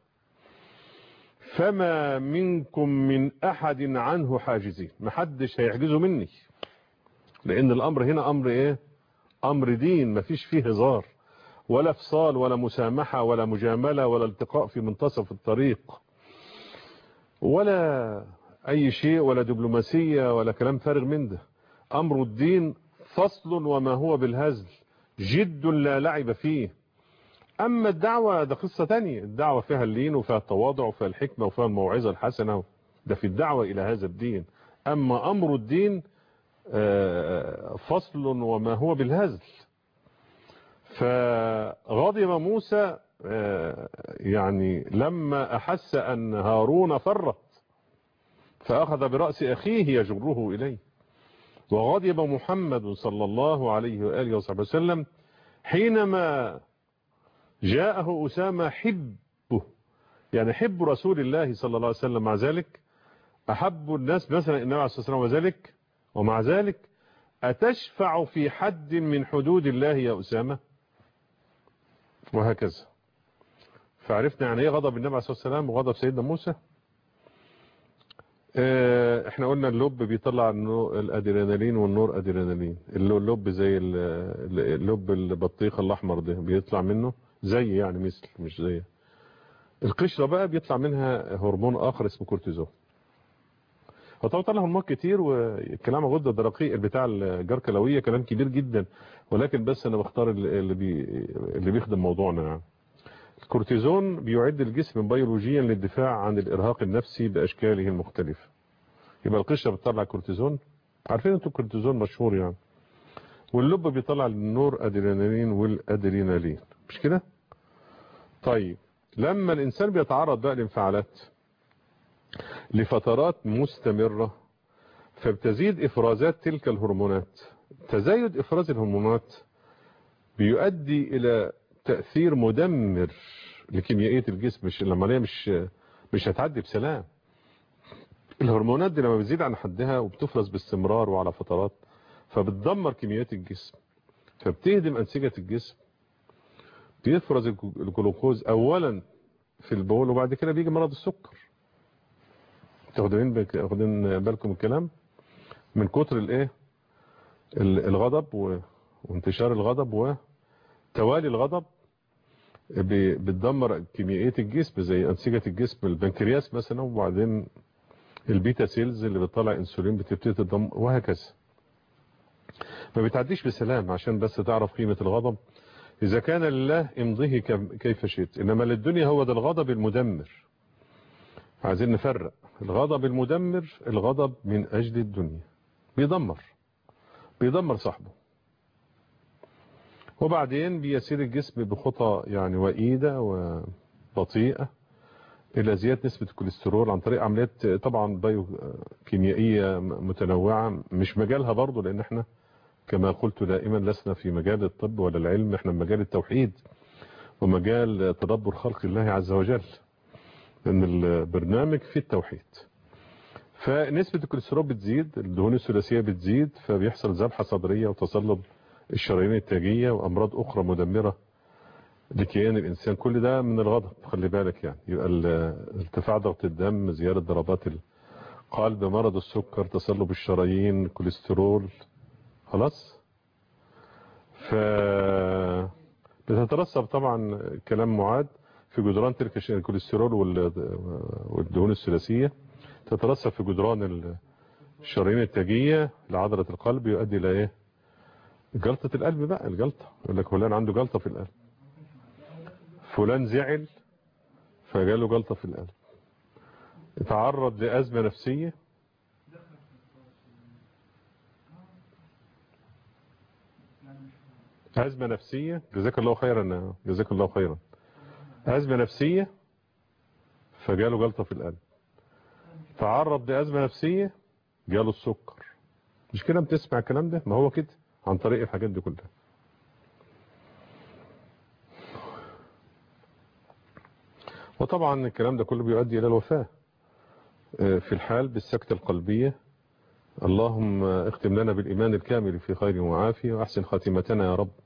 S1: فما منكم من أحد عنه حاجزين محدش هيحجزه مني لأن الأمر هنا أمر إيه أمر دين مفيش فيه هزار ولا فصال ولا مسامحة ولا مجاملة ولا التقاء في منتصف الطريق ولا أي شيء ولا دبلوماسية ولا كلام فارغ من ده أمر الدين فصل وما هو بالهزل جد لا لعب فيه أما الدعوة ده قصة تانية الدعوة فيها اللين وفيها التواضع وفيها الحكمة وفيها الموعظة الحسنة ده في الدعوة إلى هذا الدين أما أمر الدين فصل وما هو بالهزل فغضب موسى يعني لما أحس أن هارون فرط فأخذ برأس أخيه يجره إليه وغضب محمد صلى الله عليه وآله وصحبه وسلم حينما جاءه أسامة حبه يعني حب رسول الله صلى الله عليه وسلم مع ذلك أحب الناس مثلا النبي عليه الصلاة والسلام وذلك ومع ذلك أتشفع في حد من حدود الله يا أسامة وهكذا فعرفنا يعني ايه غضب النبي عليه الصلاة والسلام وغضب سيدنا موسى اه احنا قلنا اللب بيطلع الادرينالين والنور ادرينالين اللب زي اللب البطيخ الاحمر ده بيطلع منه زي يعني مثل مش زي القشرة بقى بيطلع منها هرمون اخر اسمه كورتيزون فطبعا طلع هرمونات كتير والكلام غدة الدرقيق بتاع الجركلوية كلام كبير جدا ولكن بس انا بختار اللي بي اللي بيخدم موضوعنا يعني. الكورتيزون بيعد الجسم بيولوجيا للدفاع عن الارهاق النفسي باشكاله المختلفة يبقى القشرة بتطلع كورتيزون عارفين انتوا الكورتيزون مشهور يعني واللب بيطلع النور ادرينالين والادرينالين مش كده طيب لما الانسان بيتعرض بقى لانفعالات لفترات مستمرة فبتزيد افرازات تلك الهرمونات تزايد افراز الهرمونات بيؤدي الى تأثير مدمر لكيميائية الجسم مش العملية مش مش هتعدي بسلام الهرمونات دي لما بتزيد عن حدها وبتفرز باستمرار وعلى فترات فبتدمر كيميائيات الجسم فبتهدم أنسجة الجسم بيفرز الجلوكوز أولا في البول وبعد كده بيجي مرض السكر تاخدين واخدين بالكم الكلام من كتر الايه الغضب وانتشار الغضب وتوالي الغضب بتدمر كيميائية الجسم زي أنسجة الجسم البنكرياس مثلا وبعدين البيتا سيلز اللي بتطلع انسولين بتبتدي تدمر وهكذا ما بتعديش بسلام عشان بس تعرف قيمة الغضب إذا كان لله امضيه كيف شئت إنما للدنيا هو ده الغضب المدمر عايزين نفرق الغضب المدمر الغضب من أجل الدنيا بيدمر بيدمر صاحبه وبعدين بيسير الجسم بخطى يعني وئيدة وبطيئة إلى زيادة نسبة الكوليسترول عن طريق عمليات طبعا بايو كيميائية متنوعة مش مجالها برضو لأن احنا كما قلت دائما لسنا في مجال الطب ولا العلم احنا في مجال التوحيد ومجال تدبر خلق الله عز وجل لأن البرنامج في التوحيد فنسبة الكوليسترول بتزيد الدهون الثلاثية بتزيد فبيحصل ذبحة صدرية وتصلب الشرايين التاجية وأمراض أخرى مدمرة لكيان الإنسان كل ده من الغضب خلي بالك يعني يبقى ارتفاع ضغط الدم زيادة ضربات القلب مرض السكر تصلب الشرايين كوليسترول خلاص ف بتترسب طبعا كلام معاد في جدران تلك الكوليسترول والدهون الثلاثية تترسب في جدران الشرايين التاجية لعضلة القلب يؤدي إلى إيه جلطة القلب بقى الجلطة يقول لك فلان عنده جلطة في القلب فلان زعل فجاله جلطة في القلب اتعرض لأزمة نفسية أزمة نفسية جزاك الله خيرا جزاك الله خيرا أزمة نفسية فجاله جلطة في القلب تعرض لأزمة نفسية جاله السكر مش كده بتسمع الكلام ده ما هو كده عن طريق الحاجات دي كلها وطبعا الكلام ده كله بيؤدي إلى الوفاة في الحال بالسكتة القلبية اللهم اختم لنا بالإيمان الكامل في خير وعافية وأحسن خاتمتنا يا رب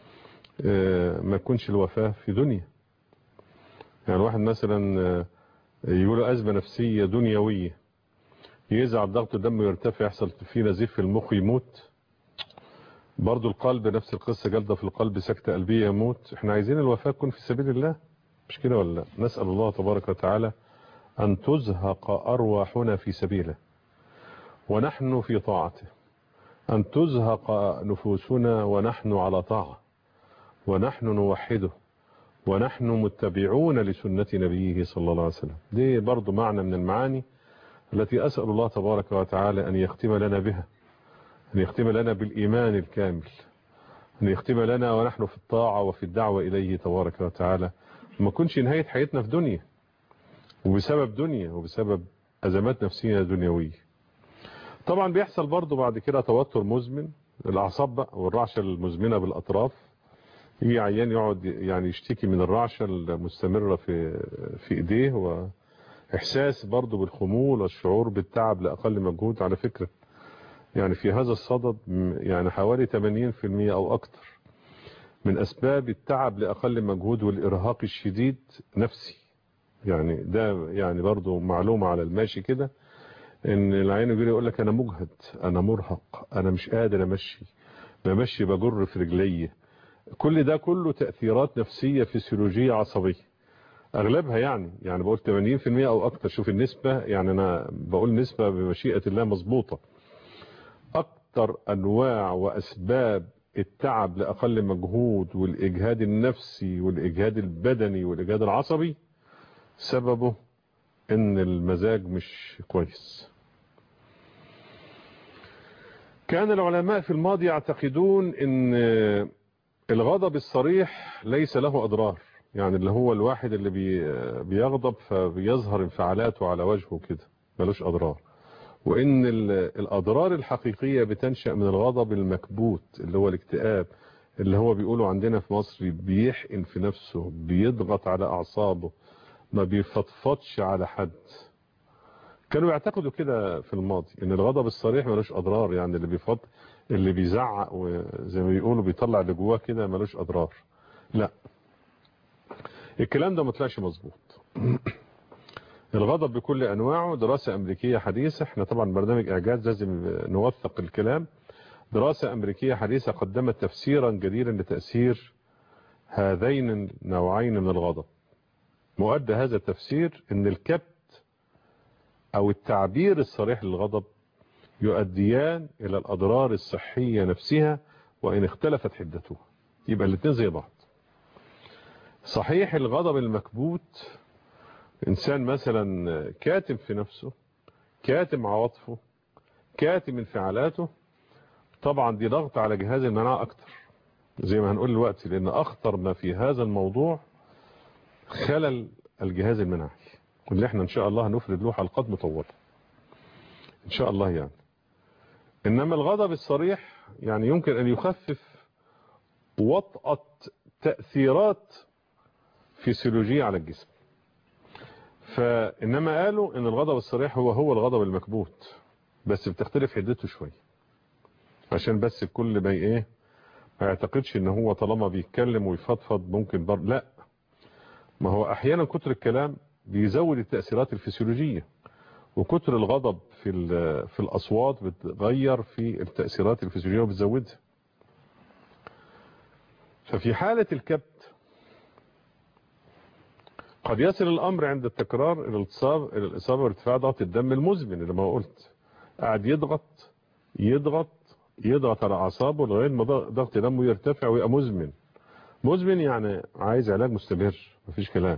S1: ما يكونش الوفاة في دنيا يعني واحد مثلا يقول أزمة نفسية دنيوية يزعل ضغط الدم يرتفع يحصل فيه نزيف في المخ يموت برضو القلب نفس القصة جلدة في القلب سكتة قلبية يموت احنا عايزين الوفاة تكون في سبيل الله مش كده ولا لا نسأل الله تبارك وتعالى أن تزهق أرواحنا في سبيله ونحن في طاعته أن تزهق نفوسنا ونحن على طاعة ونحن نوحده ونحن متبعون لسنة نبيه صلى الله عليه وسلم دي برضو معنى من المعاني التي أسأل الله تبارك وتعالى أن يختم لنا بها أن يختم لنا بالإيمان الكامل أن يختم لنا ونحن في الطاعة وفي الدعوة إليه تبارك وتعالى ما كنش نهاية حياتنا في دنيا وبسبب دنيا وبسبب أزمات نفسية دنيوية طبعا بيحصل برضو بعد كده توتر مزمن الأعصاب بقى والرعشة المزمنة بالأطراف يجي عيان يقعد يعني يشتكي من الرعشة المستمرة في في إيديه وإحساس برضو بالخمول والشعور بالتعب لأقل مجهود على فكرة يعني في هذا الصدد يعني حوالي 80% أو أكثر من أسباب التعب لأقل مجهود والإرهاق الشديد نفسي يعني ده يعني برضو معلومة على الماشي كده ان العين يجي يقول لك انا مجهد انا مرهق انا مش قادر امشي بمشي بجر في رجلي كل ده كله تأثيرات نفسية فسيولوجية عصبية اغلبها يعني يعني بقول 80% او اكتر شوف النسبة يعني انا بقول نسبة بمشيئة الله مظبوطة اكتر انواع واسباب التعب لاقل مجهود والاجهاد النفسي والاجهاد البدني والاجهاد العصبي سببه ان المزاج مش كويس كان العلماء في الماضي يعتقدون ان الغضب الصريح ليس له اضرار يعني اللي هو الواحد اللي بي بيغضب فبيظهر انفعالاته على وجهه كده ملوش اضرار وان الاضرار الحقيقية بتنشأ من الغضب المكبوت اللي هو الاكتئاب اللي هو بيقولوا عندنا في مصر بيحقن في نفسه بيضغط على اعصابه ما بيفضفضش على حد كانوا يعتقدوا كده في الماضي ان الغضب الصريح ملوش اضرار يعني اللي بيفض اللي بيزعق وزي ما بيقولوا بيطلع اللي جواه كده ملوش اضرار لا الكلام ده ما طلعش مظبوط الغضب بكل انواعه دراسة امريكية حديثة احنا طبعا برنامج اعجاز لازم نوثق الكلام دراسة امريكية حديثة قدمت تفسيرا جديدا لتأثير هذين النوعين من الغضب مؤدى هذا التفسير ان الكبت او التعبير الصريح للغضب يؤديان الى الاضرار الصحية نفسها وان اختلفت حدتها يبقى الاثنين زي بعض صحيح الغضب المكبوت انسان مثلا كاتم في نفسه كاتم عواطفه كاتم انفعالاته طبعا دي ضغط على جهاز المناعة اكتر زي ما هنقول دلوقتي لان اخطر ما في هذا الموضوع خلل الجهاز المناعي واللي احنا ان شاء الله هنفرد له حلقات مطولة ان شاء الله يعني انما الغضب الصريح يعني يمكن ان يخفف وطأة تأثيرات فيسيولوجية على الجسم فإنما قالوا ان الغضب الصريح هو هو الغضب المكبوت بس بتختلف حدته شوية عشان بس الكل ما ايه ما يعتقدش ان هو طالما بيتكلم ويفضفض ممكن بر... لا ما هو احيانا كتر الكلام بيزود التأثيرات الفسيولوجية وكتر الغضب في في الأصوات بتغير في التأثيرات الفسيولوجية وبتزودها ففي حالة الكبت قد يصل الأمر عند التكرار إلى الإصابة إلى الإصابة وارتفاع ضغط الدم المزمن اللي ما قلت قاعد يضغط يضغط يضغط على أعصابه لغاية ما ضغط دمه يرتفع ويبقى مزمن مزمن يعني عايز علاج مستمر مفيش كلام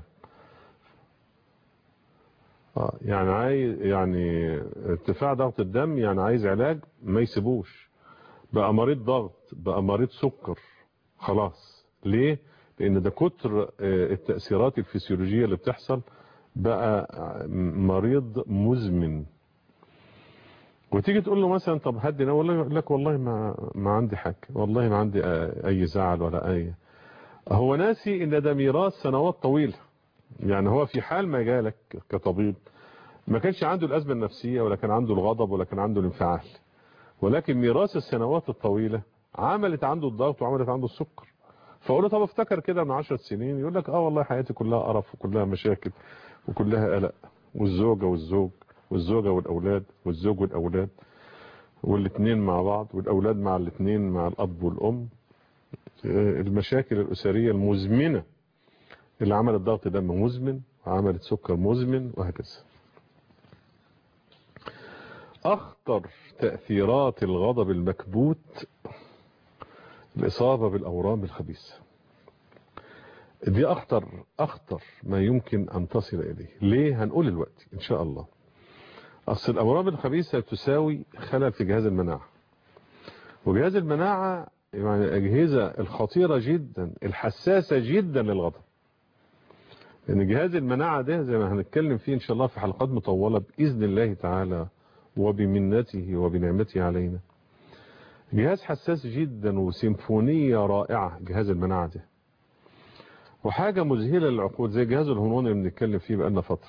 S1: آه يعني عايز يعني ارتفاع ضغط الدم يعني عايز علاج ما يسيبوش بقى مريض ضغط بقى مريض سكر خلاص ليه لان ده كتر التأثيرات الفسيولوجية اللي بتحصل بقى مريض مزمن وتيجي تقول له مثلا طب هدي والله يقول لك والله ما ما عندي حاجه والله ما عندي اي زعل ولا اي هو ناسي ان ده ميراث سنوات طويله يعني هو في حال ما جالك كطبيب ما كانش عنده الأزمة النفسية ولا كان عنده الغضب ولا كان عنده الانفعال ولكن ميراث السنوات الطويلة عملت عنده الضغط وعملت عنده السكر فأقول له طب افتكر كده من عشرة سنين يقول لك اه والله حياتي كلها قرف وكلها مشاكل وكلها قلق والزوجة والزوج والزوجة والأولاد والزوج والأولاد والاثنين مع بعض والأولاد مع الاثنين مع الأب والأم المشاكل الأسرية المزمنة اللي عملت ضغط دم مزمن وعملت سكر مزمن وهكذا أخطر تأثيرات الغضب المكبوت الإصابة بالأورام الخبيثة دي أخطر أخطر ما يمكن أن تصل إليه ليه هنقول الوقت إن شاء الله أصل الأورام الخبيثة تساوي خلل في جهاز المناعة وجهاز المناعة يعني الأجهزة الخطيرة جدا الحساسة جدا للغضب لأن جهاز المناعة ده زي ما هنتكلم فيه إن شاء الله في حلقات مطولة بإذن الله تعالى وبمنته وبنعمته علينا جهاز حساس جدا وسيمفونية رائعة جهاز المناعة ده وحاجة مذهلة للعقول زي جهاز الهرمون اللي بنتكلم فيه بقالنا فترة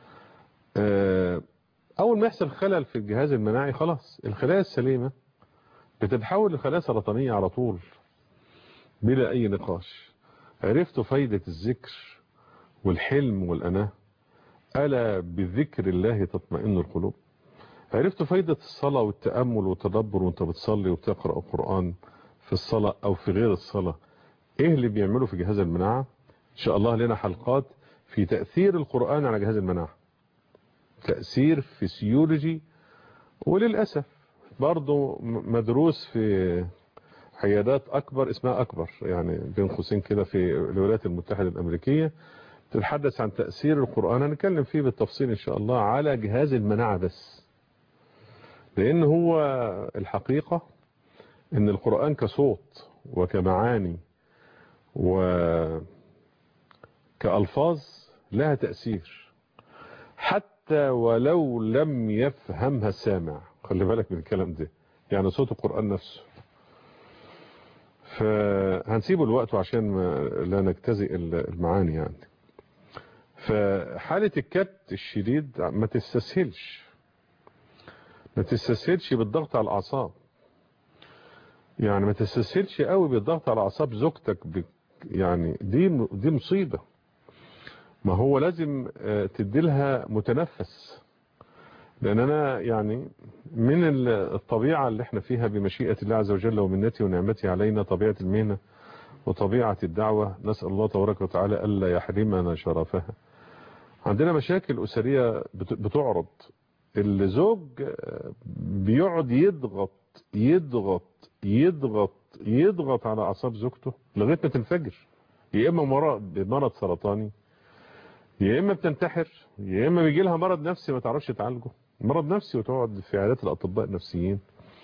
S1: أول ما يحصل خلل في الجهاز المناعي خلاص الخلايا السليمة بتتحول لخلايا سرطانية على طول بلا أي نقاش عرفتوا فايدة الذكر والحلم والأناه ألا بذكر الله تطمئن القلوب عرفتوا فايدة الصلاة والتأمل والتدبر وانت بتصلي وبتقرأ القرآن في الصلاة أو في غير الصلاة إيه اللي بيعمله في جهاز المناعة إن شاء الله لنا حلقات في تأثير القرآن على جهاز المناعة تأثير فسيولوجي وللأسف برضو مدروس في عيادات أكبر اسمها أكبر يعني بين قوسين كده في الولايات المتحدة الأمريكية تتحدث عن تأثير القرآن هنتكلم فيه بالتفصيل إن شاء الله على جهاز المناعة بس لان هو الحقيقة ان القرآن كصوت وكمعاني وكألفاظ لها تأثير حتى ولو لم يفهمها السامع خلي بالك من الكلام ده يعني صوت القرآن نفسه فهنسيبه الوقت عشان ما لا نجتزئ المعاني يعني فحالة الكبت الشديد ما تستسهلش ما تستسهلش بالضغط على الأعصاب يعني ما تستسهلش قوي بالضغط على أعصاب زوجتك ب... يعني دي دي مصيبة ما هو لازم تديلها متنفس لأن أنا يعني من الطبيعة اللي احنا فيها بمشيئة الله عز وجل ومنته ونعمته علينا طبيعة المهنة وطبيعة الدعوة نسأل الله تبارك وتعالى ألا يحرمنا شرفها عندنا مشاكل أسرية بتعرض الزوج بيقعد يضغط يضغط يضغط يضغط على أعصاب زوجته لغاية ما تنفجر يا إما مرض بمرض سرطاني يا إما بتنتحر يا إما بيجي لها مرض نفسي ما تعرفش تعالجه مرض نفسي وتقعد في عيادات الأطباء النفسيين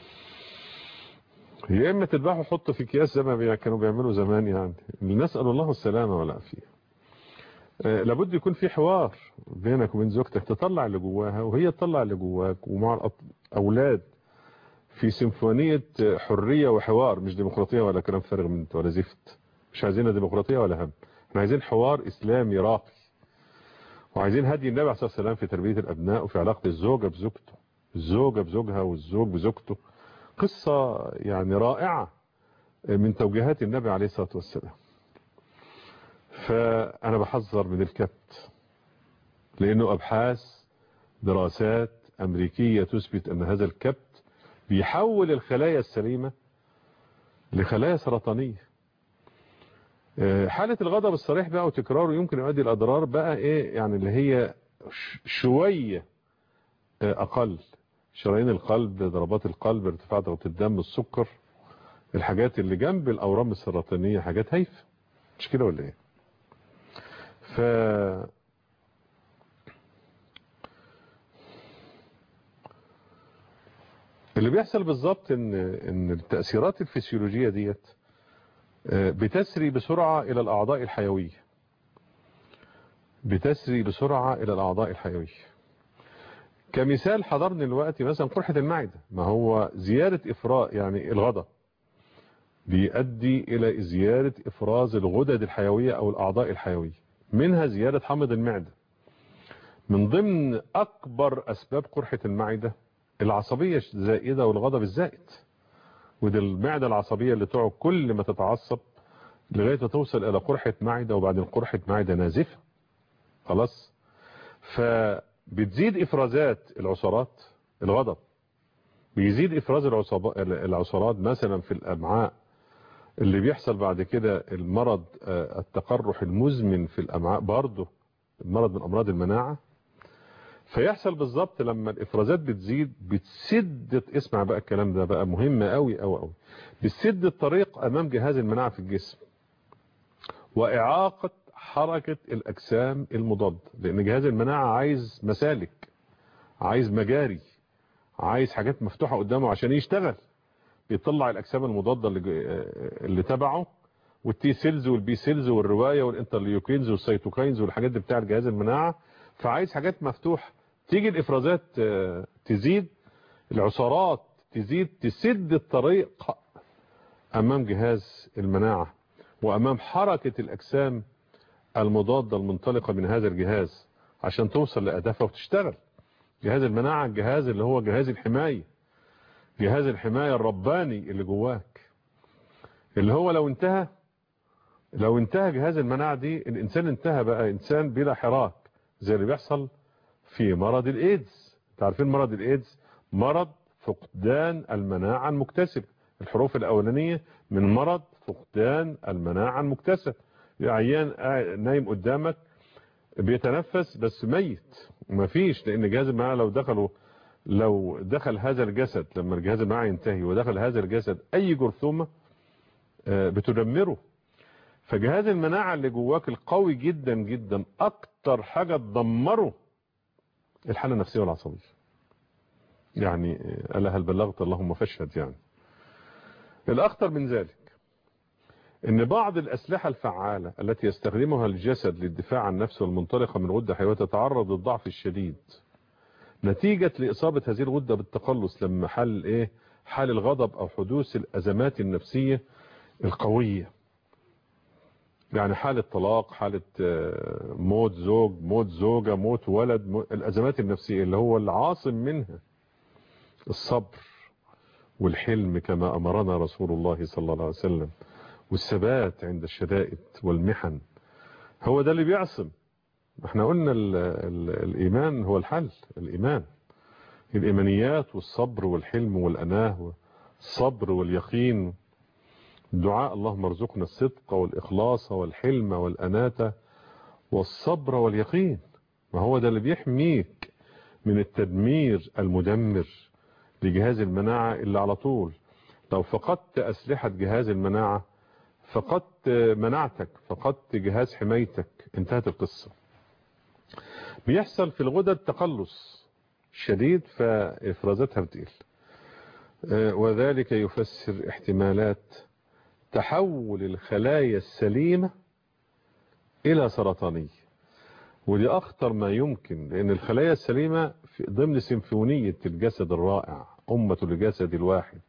S1: يا إما تذبحه وحطه في أكياس زي ما كانوا بيعملوا زمان يعني نسأل الله السلامة والعافية لابد يكون في حوار بينك وبين زوجتك تطلع اللي جواها وهي تطلع اللي جواك ومع الأولاد في سيمفونية حرية وحوار مش ديمقراطية ولا كلام فارغ من ولا زفت مش عايزين ديمقراطية ولا هم احنا عايزين حوار إسلامي راقي وعايزين هدي النبي عليه الصلاة والسلام في تربية الأبناء وفي علاقة الزوجة بزوجته الزوجة بزوجها والزوج بزوجته قصة يعني رائعة من توجيهات النبي عليه الصلاة والسلام فأنا بحذر من الكبت لأنه أبحاث دراسات أمريكية تثبت أن هذا الكبت بيحول الخلايا السليمة لخلايا سرطانية حالة الغضب الصريح بقى وتكراره يمكن يؤدي الأضرار بقى إيه يعني اللي هي شوية أقل شرايين القلب ضربات القلب ارتفاع ضغط الدم السكر الحاجات اللي جنب الأورام السرطانية حاجات هايفة مش كده ولا إيه ف اللي بيحصل بالظبط ان ان التأثيرات الفسيولوجية ديت بتسري بسرعة الى الاعضاء الحيوية بتسري بسرعة الى الاعضاء الحيوية كمثال حضرني الوقت مثلا قرحة المعدة ما هو زيادة افراز يعني الغضب بيؤدي الى زيادة افراز الغدد الحيوية او الاعضاء الحيوية منها زيادة حمض المعدة من ضمن اكبر اسباب قرحة المعدة العصبية الزائدة والغضب الزائد ودي المعدة العصبية اللي تقعد كل ما تتعصب لغاية ما توصل الى قرحة معدة وبعدين قرحة معدة نازفة خلاص فبتزيد افرازات العصارات الغضب بيزيد افراز العصارات مثلا في الامعاء اللي بيحصل بعد كده المرض التقرح المزمن في الامعاء برضه المرض من امراض المناعة فيحصل بالظبط لما الافرازات بتزيد بتسد اسمع بقى الكلام ده بقى مهم قوي قوي قوي بتسد الطريق امام جهاز المناعة في الجسم واعاقة حركة الاجسام المضادة لان جهاز المناعة عايز مسالك عايز مجاري عايز حاجات مفتوحة قدامه عشان يشتغل بيطلع الاجسام المضادة اللي, اللي تبعه والتي سيلز والبي سيلز والرواية والانترليوكينز والسيتوكاينز والحاجات دي بتاعت جهاز المناعة فعايز حاجات مفتوحة تيجي الافرازات تزيد العصارات تزيد تسد الطريق امام جهاز المناعة وامام حركة الاجسام المضادة المنطلقة من هذا الجهاز عشان توصل لأهدافها وتشتغل جهاز المناعة الجهاز اللي هو جهاز الحماية جهاز الحماية الرباني اللي جواك اللي هو لو انتهى لو انتهى جهاز المناعة دي الانسان انتهى بقى انسان بلا حراك زي اللي بيحصل في مرض الايدز تعرفين مرض الايدز مرض فقدان المناعة المكتسب الحروف الاولانية من مرض فقدان المناعة المكتسب عيان نايم قدامك بيتنفس بس ميت ومفيش لان جهاز المناعة لو دخلوا لو دخل هذا الجسد لما الجهاز المناعي ينتهي ودخل هذا الجسد اي جرثومة بتدمره فجهاز المناعة اللي جواك القوي جدا جدا اكتر حاجة تدمره الحالة النفسية والعصبية يعني ألا هل بلغت اللهم فاشهد يعني الأخطر من ذلك ان بعض الأسلحة الفعالة التي يستخدمها الجسد للدفاع عن نفسه المنطلقة من غدة حيوية تتعرض للضعف الشديد نتيجة لإصابة هذه الغدة بالتقلص لما حل إيه حال الغضب أو حدوث الأزمات النفسية القوية يعني حالة طلاق حالة آه، موت زوج موت زوجة موت ولد موت الأزمات النفسية اللي هو العاصم منها الصبر والحلم كما أمرنا رسول الله صلى الله عليه وسلم والثبات عند الشدائد والمحن هو ده اللي بيعصم احنا قلنا ال ال الإيمان هو الحل الإيمان الإيمانيات والصبر والحلم والأناه والصبر واليقين الدعاء اللهم ارزقنا الصدق والإخلاص والحلم والأناة والصبر واليقين ما هو ده اللي بيحميك من التدمير المدمر لجهاز المناعة اللي على طول لو فقدت أسلحة جهاز المناعة فقدت مناعتك فقدت جهاز حمايتك انتهت القصة بيحصل في الغدد تقلص شديد فإفرازاتها بتقل آه، وذلك يفسر احتمالات تحول الخلايا السليمة إلى سرطانية ودي أخطر ما يمكن لأن الخلايا السليمة في ضمن سيمفونية الجسد الرائع أمة الجسد الواحد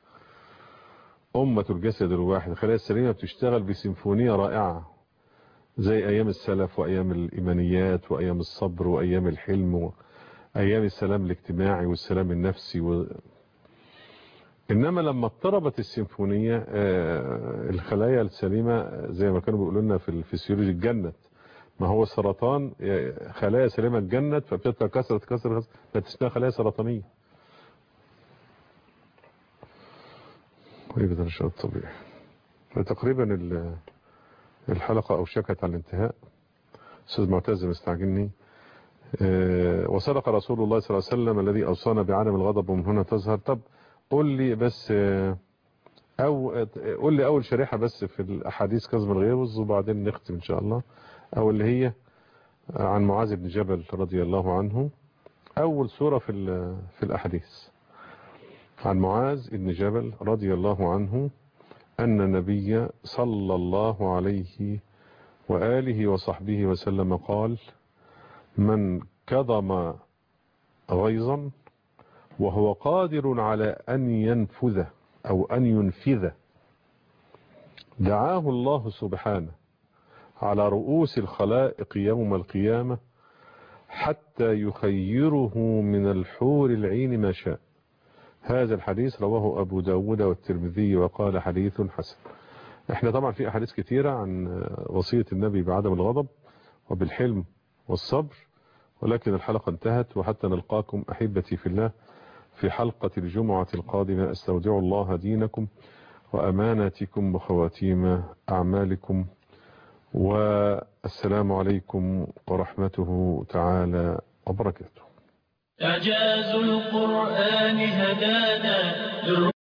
S1: أمة الجسد الواحد الخلايا السليمة بتشتغل بسيمفونية رائعة زي أيام السلف وأيام الإيمانيات وأيام الصبر وأيام الحلم وأيام السلام الاجتماعي والسلام النفسي و... إنما لما اضطربت السيمفونية آه، الخلايا السليمة زي ما كانوا بيقولوا لنا في الفسيولوجي اتجنت ما هو السرطان آه، خلايا سليمة اتجنت فبتبقى كسرت كسرت فتسمى خلايا سرطانية ويبدأ الشيء الطبيعي تقريبا ال- الحلقة أوشكت على الانتهاء أستاذ معتز مستعجلني آه، وصدق رسول الله صلى الله عليه وسلم الذي أوصانا بعالم الغضب ومن هنا تظهر طب قول لي بس آه، أو آه، قول لي أول شريحة بس في الأحاديث كظم الغيظ وبعدين نختم إن شاء الله أو اللي هي آه، عن معاذ بن جبل رضي الله عنه أول سورة في ال- في الأحاديث عن معاذ بن جبل رضي الله عنه أن النبي صلى الله عليه وآله وصحبه وسلم قال من كظم غيظا وهو قادر على أن ينفذه أو أن ينفذه دعاه الله سبحانه على رؤوس الخلائق يوم القيامة حتى يخيره من الحور العين ما شاء هذا الحديث رواه أبو داود والترمذي وقال حديث حسن احنا طبعا في أحاديث كثيرة عن وصية النبي بعدم الغضب وبالحلم والصبر ولكن الحلقة انتهت وحتى نلقاكم أحبتي في الله في حلقة الجمعة القادمة استودع الله دينكم وأماناتكم وخواتيم أعمالكم والسلام عليكم ورحمته تعالى وبركاته
S9: إعجاز القرآن هدانا